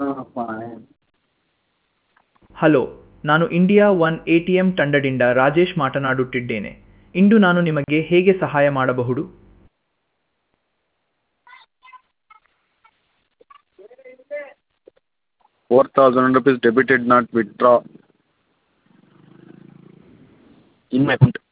Hello ನಾನು India one A T M ತಂಡದಿಂದ ರಾಜೇಶ್ ಮಾತನಾಡುತ್ತಿದ್ದೇನೆ ಇಂದು ನಾನು ನಿಮಗೆ ಹೇಗೆ ಸಹಾಯ ಮಾಡಬಹುದು four thousand rupees debited not withdraw in my account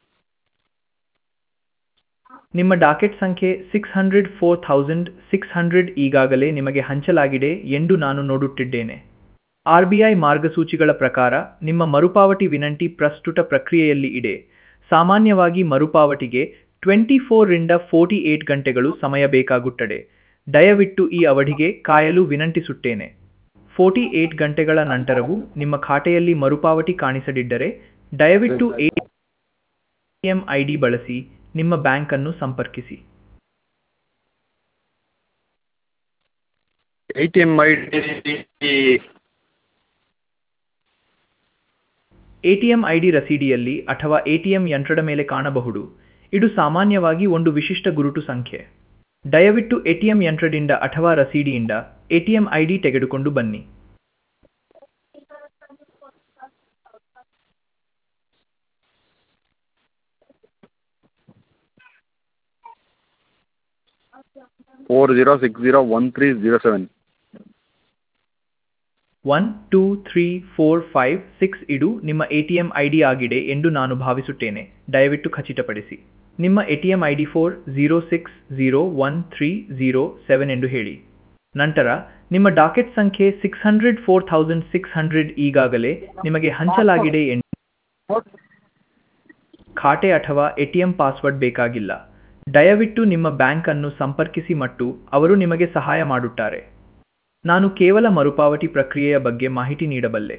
ನಿಮ್ಮ ಡಾಕೆಟ್ ಸಂಖ್ಯೆ six hundred four thousand six hundred ಈಗಾಗಲೇ ನಿಮಗೆ ಹಂಚಲಾಗಿದೆ ಎಂದು ನಾನು ನೋಡುತ್ತಿದ್ದೇನೆ ಆರ್ ಬಿ ಐ ಮಾರ್ಗಸೂಚಿಗಳ ಪ್ರಕಾರ ನಿಮ್ಮ ಮರುಪಾವತಿ ವಿನಂತಿ ಪ್ರಸ್ತುತ ಪ್ರಕ್ರಿಯೆಯಲ್ಲಿ ಇದೆ ಸಾಮಾನ್ಯವಾಗಿ ಮರುಪಾವತಿಗೆ ಟ್ವೆಂಟಿ ಫೋರ್ರಿಂದ ಫೋರ್ಟಿ ಏಟ್ ಗಂಟೆಗಳು ಸಮಯ ಬೇಕಾಗುತ್ತದೆ ದಯವಿಟ್ಟು ಈ ಅವಧಿಗೆ ಕಾಯಲು ವಿನಂತಿಸುತ್ತೇನೆ ಫೋರ್ಟಿ ಏಟ್ ಗಂಟೆಗಳ ನಂತರವೂ ನಿಮ್ಮ ಖಾತೆಯಲ್ಲಿ ಮರುಪಾವತಿ ಕಾಣಿಸದಿದ್ದರೆ ದಯವಿಟ್ಟು ಎ ಎಂ ಐ ಡಿ ಬಳಸಿ ನಿಮ್ಮ ಬ್ಯಾಂಕನ್ನು ಸಂಪರ್ಕಿಸಿ A T M I D ATM ID ರಸೀದಿಯಲ್ಲಿ ಅಥವಾ ಎಟಿಎಂ ಯಂತ್ರದ ಮೇಲೆ ಕಾಣಬಹುದು ಇದು ಸಾಮಾನ್ಯವಾಗಿ ಒಂದು ವಿಶಿಷ್ಟ ಗುರುತು ಸಂಖ್ಯೆ ದಯವಿಟ್ಟು ಎಟಿಎಂ ಯಂತ್ರದಿಂದ ಅಥವಾ ರಸೀದಿಯಿಂದ ಎಟಿಎಂ ಐಡಿ ತೆಗೆದುಕೊಂಡು ಬನ್ನಿ four zero six zero one three zero seven one two three four five six ಇದು ನಿಮ್ಮ ಎಟಿಎಂ ಐಡಿ ಆಗಿದೆ ಎಂದು ನಾನು ಭಾವಿಸುತ್ತೇನೆ ದಯವಿಟ್ಟು ಖಚಿತಪಡಿಸಿ ನಿಮ್ಮ ATM ID four zero six zero one three zero seven ಎಂದು ಹೇಳಿ ನಂತರ ನಿಮ್ಮ ಡಾಕೆಟ್ ಸಂಖ್ಯೆ six hundred four thousand six hundred ಈಗಾಗಲೇ ನಿಮಗೆ ಹಂಚಲಾಗಿದೆ ಎಂದು ಖಾತೆ ಅಥವಾ ಎಟಿಎಂ ಪಾಸ್ವರ್ಡ್ ಬೇಕಾಗಿಲ್ಲ ದಯವಿಟ್ಟು ನಿಮ್ಮ ಬ್ಯಾಂಕ್ ಅನ್ನು ಸಂಪರ್ಕಿಸಿ ಮತ್ತು ಅವರು ನಿಮಗೆ ಸಹಾಯ ಮಾಡುತ್ತಾರೆ ನಾನು ಕೇವಲ ಮರುಪಾವತಿ ಪ್ರಕ್ರಿಯೆಯ ಬಗ್ಗೆ ಮಾಹಿತಿ ನೀಡಬಲ್ಲೆ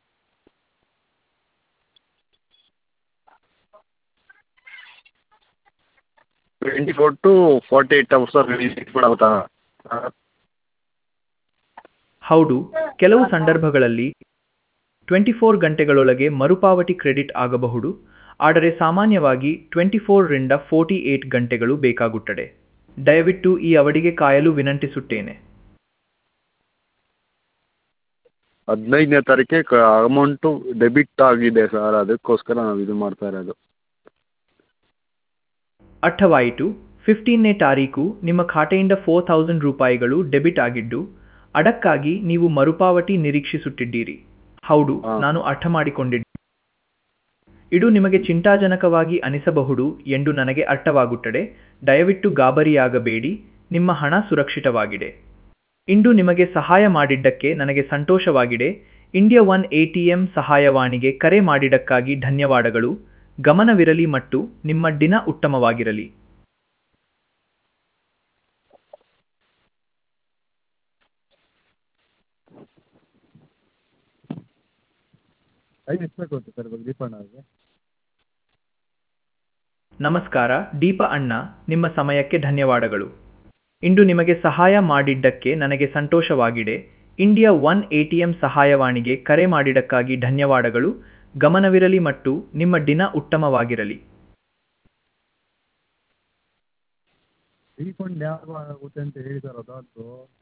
twenty four to forty eight hours ಆಗುತ್ತಾ ಹೌದು ಕೆಲವು ಸಂದರ್ಭಗಳಲ್ಲಿ ಟ್ವೆಂಟಿ ಫೋರ್ ಗಂಟೆಗಳೊಳಗೆ ಮರುಪಾವತಿ ಕ್ರೆಡಿಟ್ ಆಗಬಹುದು ಆದರೆ ಸಾಮಾನ್ಯವಾಗಿ ಟ್ವೆಂಟಿ ಫೋರ್ರಿಂದ ಫೋರ್ಟಿ ಏಟ್ ಗಂಟೆಗಳು ಬೇಕಾಗುತ್ತದೆ ದಯವಿಟ್ಟು ಈ ಅವಧಿಗೆ ಕಾಯಲು ವಿನಂತಿಸುತ್ತೇನೆ ಹದಿನೈದನೇ ತಾರೀಕಿಗೆ ಅಮೌಂಟು ಡೆಬಿಟ್ ಆಗಿದೆ ಸರ್ ಅದಕ್ಕೋಸ್ಕರ ನಾವು ಇದು ಮಾಡ್ತಾ ಇರೋದು ಅರ್ಥವಾಯಿತು ಫಿಫ್ಟೀನ್ನೇ ತಾರೀಕು ನಿಮ್ಮ ಖಾತೆಯಿಂದ ಫೋರ್ ಥೌಸಂಡ್ ರೂಪಾಯಿಗಳು ಡೆಬಿಟ್ ಆಗಿದ್ದು ಅದಕ್ಕಾಗಿ ನೀವು ಮರುಪಾವತಿ ನಿರೀಕ್ಷಿಸುತ್ತಿದ್ದೀರಿ ಹೌದು ಹಾ. ನಾನು ಅರ್ಥ ಮಾಡಿಕೊಂಡಿದ್ದೆ ಇದು ನಿಮಗೆ ಚಿಂತಾಜನಕವಾಗಿ ಅನಿಸಬಹುದು ಎಂದು ನನಗೆ ಅರ್ಥವಾಗುತ್ತದೆ ದಯವಿಟ್ಟು ಗಾಬರಿಯಾಗಬೇಡಿ ನಿಮ್ಮ ಹಣ ಸುರಕ್ಷಿತವಾಗಿದೆ ಇಂದು ನಿಮಗೆ ಸಹಾಯ ಮಾಡಿದ್ದಕ್ಕೆ ನನಗೆ ಸಂತೋಷವಾಗಿದೆ ಇಂಡಿಯಾ ಒನ್ ಎಟಿಎಂ ಸಹಾಯವಾಣಿಗೆ ಕರೆ ಮಾಡಿದ್ದಕ್ಕಾಗಿ ಧನ್ಯವಾದಗಳು ಗಮನವಿರಲಿ ಮತ್ತು ನಿಮ್ಮ ದಿನ ಉತ್ತಮವಾಗಿರಲಿ ಟೈಮ್ ಎಷ್ಟು ಬೇಕು ಸರ್ ಇವಾಗ ದೀಪಣ್ಣ ಅವ್ರಿಗೆ ನಮಸ್ಕಾರ ದೀಪ ಅಣ್ಣ ನಿಮ್ಮ ಸಮಯಕ್ಕೆ ಧನ್ಯವಾದಗಳು ಇಂದು ನಿಮಗೆ ಸಹಾಯ ಮಾಡಿದ್ದಕ್ಕೆ ನನಗೆ ಸಂತೋಷವಾಗಿದೆ ಇಂಡಿಯಾ ಒನ್ ಎಟಿಎಂ ಸಹಾಯವಾಣಿಗೆ ಕರೆ ಮಾಡಿದ್ದಕ್ಕಾಗಿ ಧನ್ಯವಾದಗಳು ಗಮನವಿರಲಿ ಮತ್ತು ನಿಮ್ಮ ದಿನ ಉತ್ತಮವಾಗಿರಲಿ ರೀಫಂಡ್ ಯಾವಾಗ ಆಗುತ್ತೆ ಅಂತ ಹೇಳಿ ಸರ್ ಅದಾದ್ದು